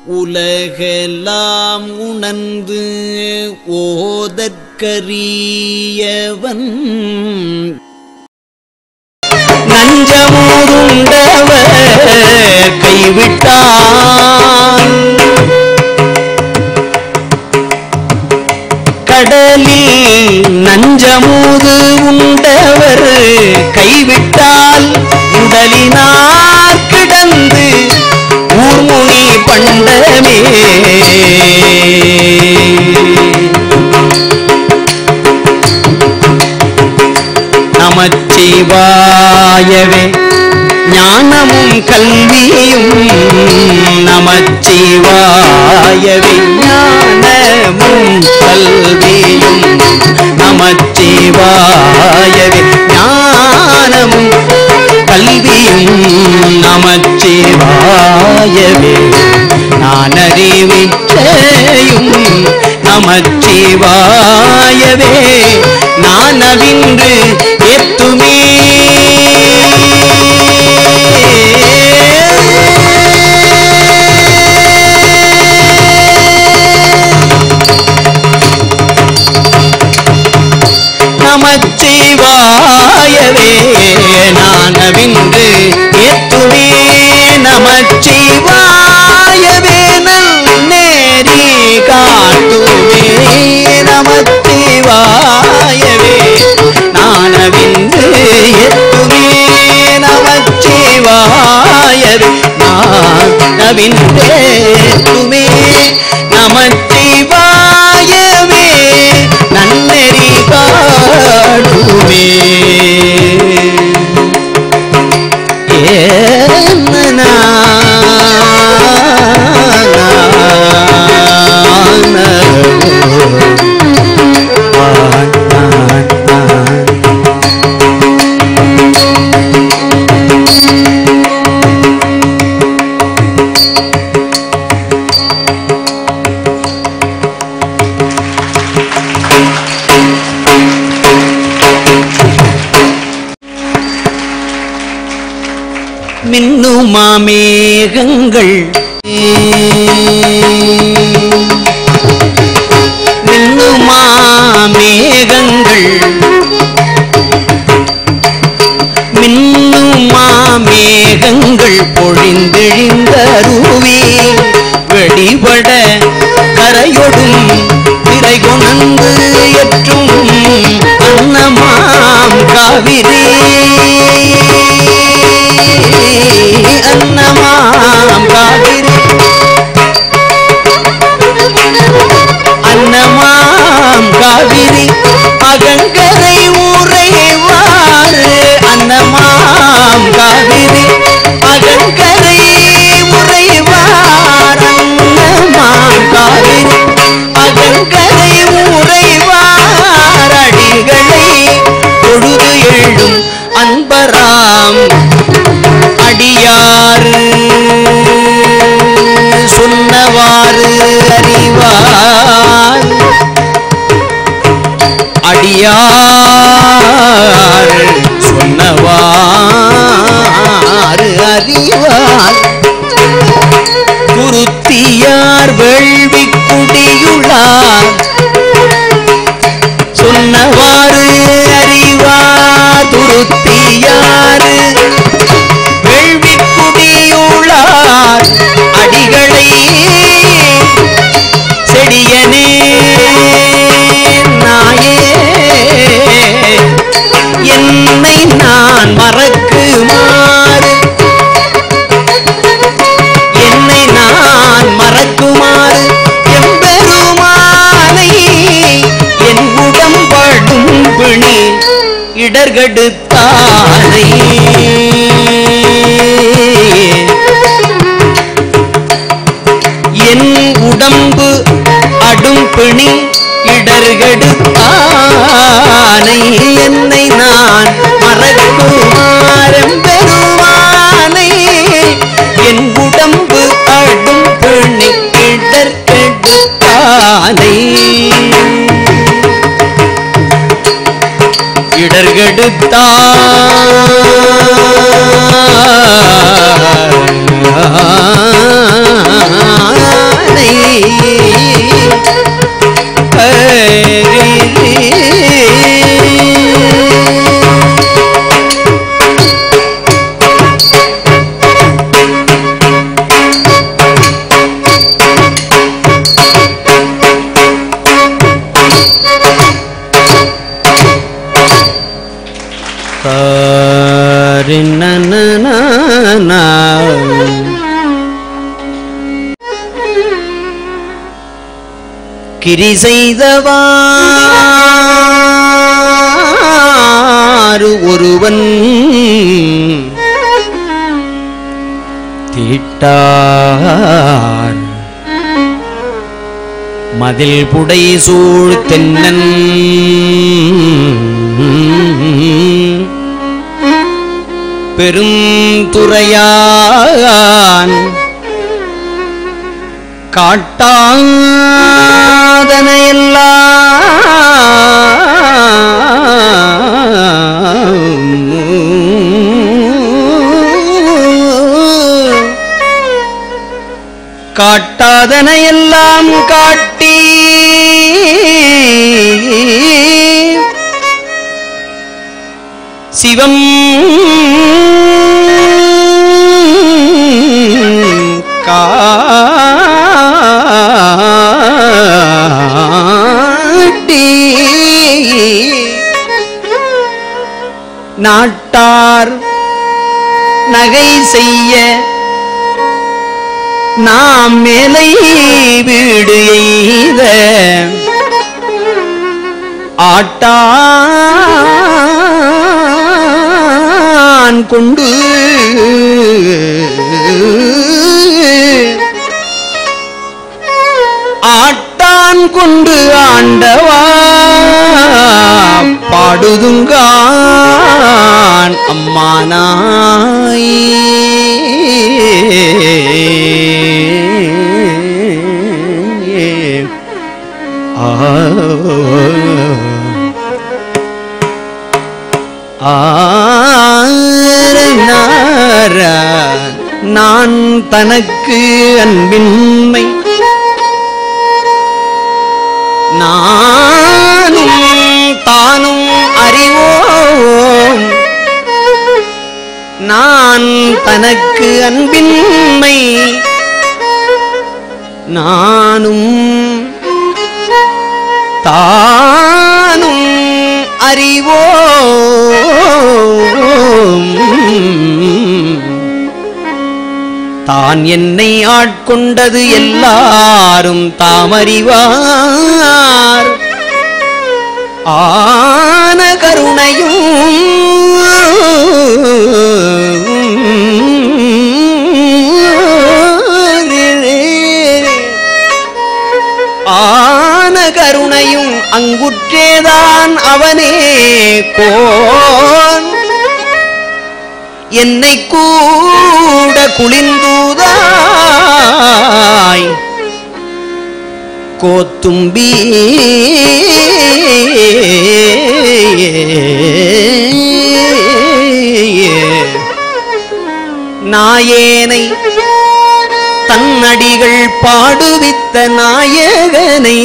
உலகெல்லாம் உணர்ந்து ஓதற்கரியவன் நஞ்சமூருண்டவர் கைவிட்டான் கடலில் நஞ்சமூது உண்டவர் கைவிட்டால் உடலினார் கிடந்து ஊர்முனி பண்டமே நமச்சிவாயவே ஞானமும் கல்வியும் நமச்சிவாயவே ஞானமும் கல்வியும் நமச்சிவாயவே ஞானமும் கல்வியும் நமச்சிவாயவே நான் அறிவிச்சையும் நமச்சிவாயவே நானவின்று எத்துமே நமச்சிவாயவே நானவின்று எத்துமே நமச்சிவாயவே நன்னேரி காட்டுமே நமச்சிவாயவே நானவின்று எத்துமே நமச்சிவாயவே நானவின்று எத்துமே நமச்சிவாயவே நன்னெறி காட்டுமே ஏன்னா மின்னுமாமேகங்கள் மின்னுமாமேகங்கள் மின்னுமாமேகங்கள் பொழிந்தெழிந்தருவி வெடிபட கரையொடும் திரை கொணந்து எற்றும் அன்னமாம் காவிரி அன்னமாம் காவிரி அன்னமாம் காவிரி அகங்கரை உறைவாறு அன்னமாம் காவிரி அகங்கரை உறைவார் அன்னமாம் காவிரி அகங்கரை உறைவார் அடிகளை பொழுது எழும் அன்பராம் அடியாறு சொன்னவாறு அறிவார் அடியார் சொன்னவாறு அறிவார் குருத்தியார் வேள்வி குடியுளார் சொன்னவாறு அறிவார் துருத்தியார் வேள்வி குடியுளார் அடிகளை செடியனே நாயே என்னை நான் மறக்குமாறு என்னை நான் மறக்குமாறு எம்பெருமானை என் உடம்படும் பிணி இடர்கடுத்தானை என் உடம்பு அடும் பிணி இடர்கடுத்தானை என்னை நான் மறக்குமாறம் பெருமானை என் உடம்பு அடும் பிணி இடர்கடுத்தானை இடர்கெடுத்தார் தரிநன கிரி செய்தவாறு ஒருவன் தீட்டார் மதில் புடை சூழ் தென்னன் பெரும் துறையான் காட்டாதன எல்லாம் காட்டாதன எல்லாம் காட்டி சிவம் காட்டி நாட்டார் நகை செய்ய நாம் மேலை வீடு எய்த ஆட்டான் கொண்டு ஆட்டான் கொண்டு ஆண்டவா பாடுதுங்கான் அம்மானாய் ஆ ஆரனாரான் நான் தனக்கு அன்பின்மை நானும் தானும் அறிவோம் நான் தனக்கு அன்பின்மை நானும் தானும் அறிவோம் தான் என்னை ஆட்கொண்டது எல்லாரும் தாமறிவார் ஆன கருணையும் ஆன கருணையும் அங்குற்றேதான் அவனே கோன் என்னை கூட குளிந்தூதாய் கோத்தும்பி நாயேனை தன்னடிகள் பாடுவித்த நாயகனை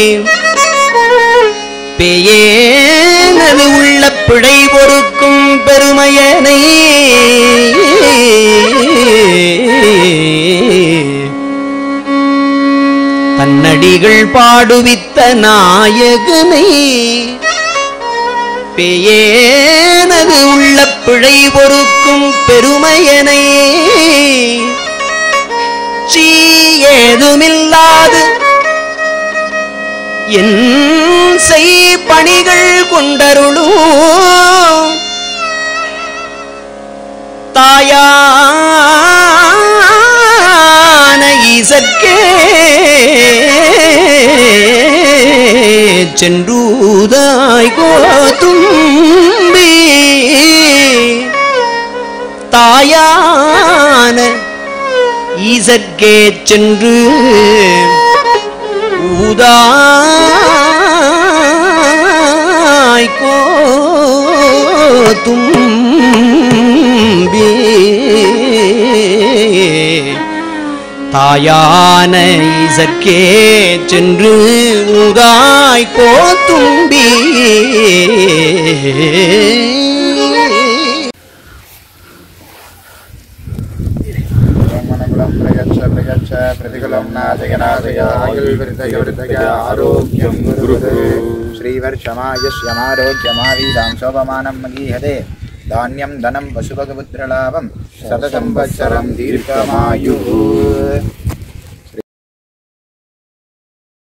பேயேனது உள்ள பிழை பொறுக்கும் பெருமையனை தன்னடிகள் பாடுவித்த நாயகனை பேயேனது உள்ள பிழை பொறுக்கும் பெருமையனை சீ ஏதுமில்லாது என் செய் பணிகள் கொண்டருளும் தாயான ஈசற்கே சென்றூதாய் கோத்தும்பி தாயான ஈசற்கே சென்று ஊதாய் கோத்தும்பி தாயான ஈசற்கே சென்று ஊதாய் கோத்தும்பி மனகுலம் பிரயச்ச பிரயச்ச பிரதிகுலம் நாதய நாதய ஆயுள் விருதய விருதய ஆரோக்கியம் குரு ஸ்ரீவர்ஷமாயுஷ்யமாரோக்கியமாவீதாம் சோபமானம் மகீஹதே தானியம் தனம் பசுபகபுத்திரலாபம் சதசம்பத்சரம் தீர்க்கமாயு